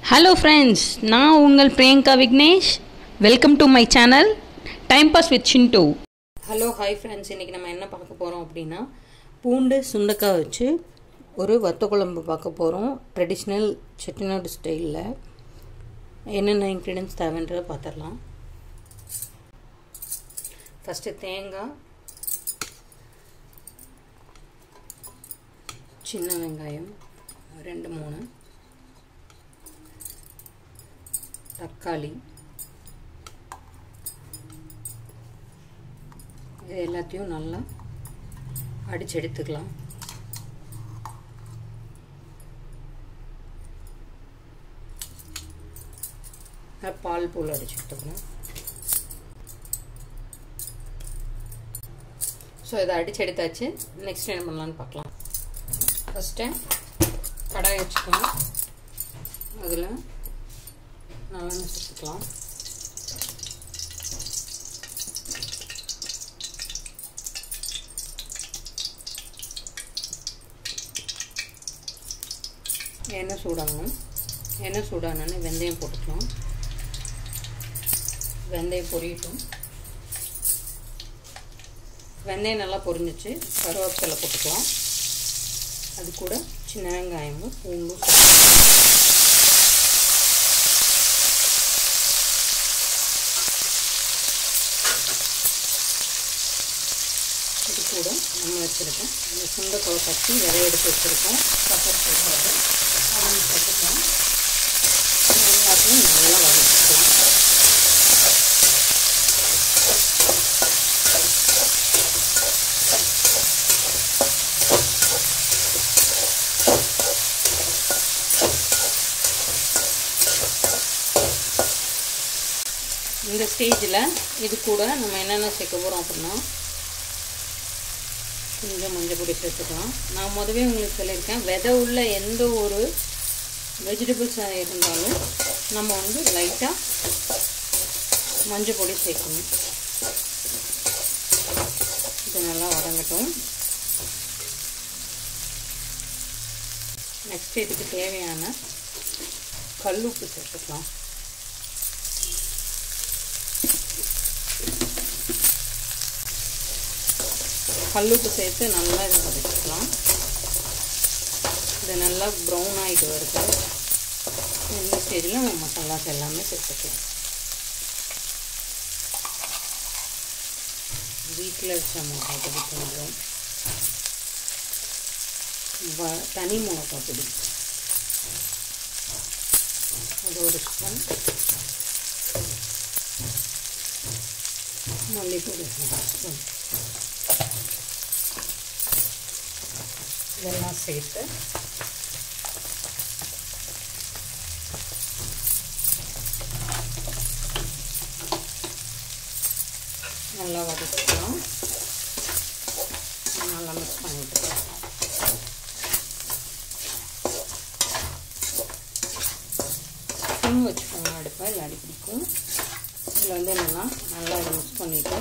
hello friends நான் உங்கள் Priyanka Vignesh welcome to my channel time pass with Shinto hello hi friends இன்றைக்கி நம்ம என்ன பார்க்க போகிறோம் அப்படின்னா பூண்டு சுண்டக்காய் வச்சு ஒரு வத்த குழம்பு பார்க்க போகிறோம் ட்ரெடிஷ்னல் செட்டிநாடு ஸ்டைலில் என்னென்ன இன்க்ரீடியன்ஸ் தேவைன்றதை பார்த்துடலாம் ஃபஸ்ட்டு தேங்காய் சின்ன வெங்காயம் ரெண்டு மூணு தக்காளி இது எல்லாத்தையும் நல்லா அடித்து எடுத்துக்கலாம் பால் போல் அடிச்சு எடுத்துக்கணும் ஸோ இதை அடித்து எடுத்தாச்சு நெக்ஸ்ட் என்ன பண்ணலான்னு பார்க்கலாம் ஃபஸ்ட்டு கடாய் வச்சுக்கலாம் அதில் நல்லெண்ணெய் சேர்த்துக்கலாம் எண்ணெய் சூடாகணும் எண்ணெய் சூடானோன்னு வெந்தயம் போட்டுக்கலாம் வெந்தயம் பொரியட்டும் வெந்தயம் நல்லா பொரிஞ்சிச்சு கருவேப்பிலை போட்டுக்கலாம் அது கூட சின்ன வெங்காயமும் பூண்டும் இது கூட நம்ம வச்சுருக்கோம் இந்த சுண்டைக்காவை தட்டி விதை எடுத்து வச்சுருக்கோம் சப்பர் போடுறது அதையும் சேர்த்துக்கலாம் எல்லாத்தையும் நல்லா வதக்கிக்கலாம் இந்த ஸ்டேஜில் இது கூட நம்ம என்னென்ன சேர்க்க போகிறோம் அப்படின்னா கொஞ்சம் மஞ்சள் பொடி சேர்த்துக்கலாம் நான் முதவே உங்களுக்கு சொல்லியிருக்கேன் விதை உள்ள எந்த ஒரு வெஜிடபிள்ஸாக இருந்தாலும் நம்ம வந்து லைட்டாக மஞ்சள் பொடி சேர்க்கணும் இது நல்லா வதங்கட்டும் நெக்ஸ்ட் இதுக்கு தேவையான கல்லுப்பு சேர்த்துக்கலாம் கல்லுப்பு சேர்த்து நல்லா இதை வதக்கிக்கலாம் இது நல்லா ப்ரௌன் ஆகிட்டு வருது இந்த ஸ்டேஜில் நம்ம மசாலாஸ் எல்லாமே சேர்த்துக்கலாம் வீட்டில் வச்ச மிளகா பொடி கொஞ்சம் வ தனி மிளகா பொடி அது ஒரு ஸ்பூன் மல்லிப்பொடி ஸ்பூன் இதெல்லாம் சேர்த்து நல்லா வதக்கலாம் நல்லா மிக்ஸ் பண்ணிட்டுக்கலாம் சிம் வச்சுக்கோங்க அடுப்பை இல்லை அடி பிடிக்கும் இதில் வந்து என்னென்னா நல்லா இதை மிக்ஸ் பண்ணிவிட்டு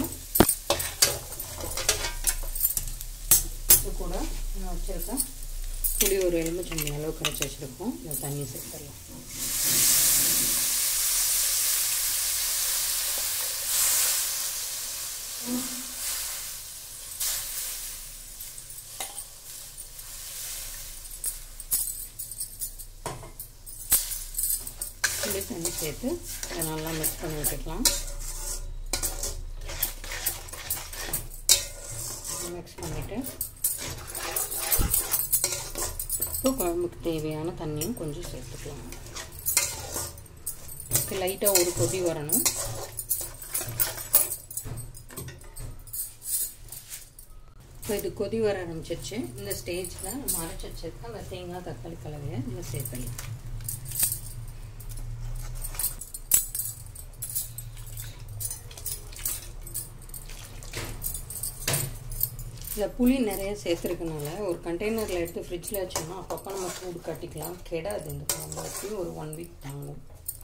இது கூட நான் வச்சுருக்கேன் புளி ஒரு எலுமிச்சம்பி அளவு கரைச்சி வச்சுருக்கோம் இந்த தண்ணி சேர்த்துடலாம் புளி தண்ணி சேர்த்து இதை நல்லா மிக்ஸ் பண்ணி விட்டுக்கலாம் மிக்ஸ் பண்ணிவிட்டு இப்போ குழம்புக்கு தேவையான தண்ணியும் கொஞ்சம் சேர்த்துக்கலாம் லைட்டாக ஒரு கொதி வரணும் இப்போ இது கொதி வர ஆரம்பிச்சிருச்சு இந்த ஸ்டேஜில் நம்ம அரைச்சி வச்சிருக்க அந்த தேங்காய் தக்காளி கலவையை இதில் சேர்த்துடலாம் இதில் புளி நிறைய சேர்த்துருக்கனால ஒரு கண்டெய்னரில் எடுத்து ஃப்ரிட்ஜில் வச்சோம்னா அப்பப்போ நம்ம சூடு கட்டிக்கலாம் கெடாது இந்த குழம்பு வச்சு ஒரு ஒன் வீக் தாங்கும்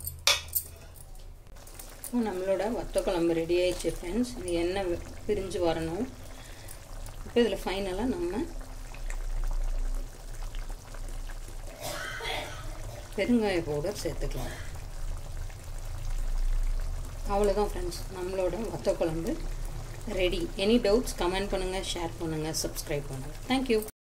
நம்மளோட வத்த குழம்பு ரெடி ஆயிடுச்சு ஃப்ரெண்ட்ஸ் இது எண்ணெய் பிரிஞ்சு வரணும் இப்போ இதில் ஃபைனலாக நம்ம பெருங்காய பவுடர் சேர்த்துக்கலாம் அவ்வளோதான் ஃப்ரெண்ட்ஸ் நம்மளோட வத்த குழம்பு ரெடி எனி டவுட்ஸ் கமெண்ட் பண்ணுங்கள் ஷேர் பண்ணுங்கள் சப்ஸ்கிரைப் பண்ணுங்கள் தேங்க்யூ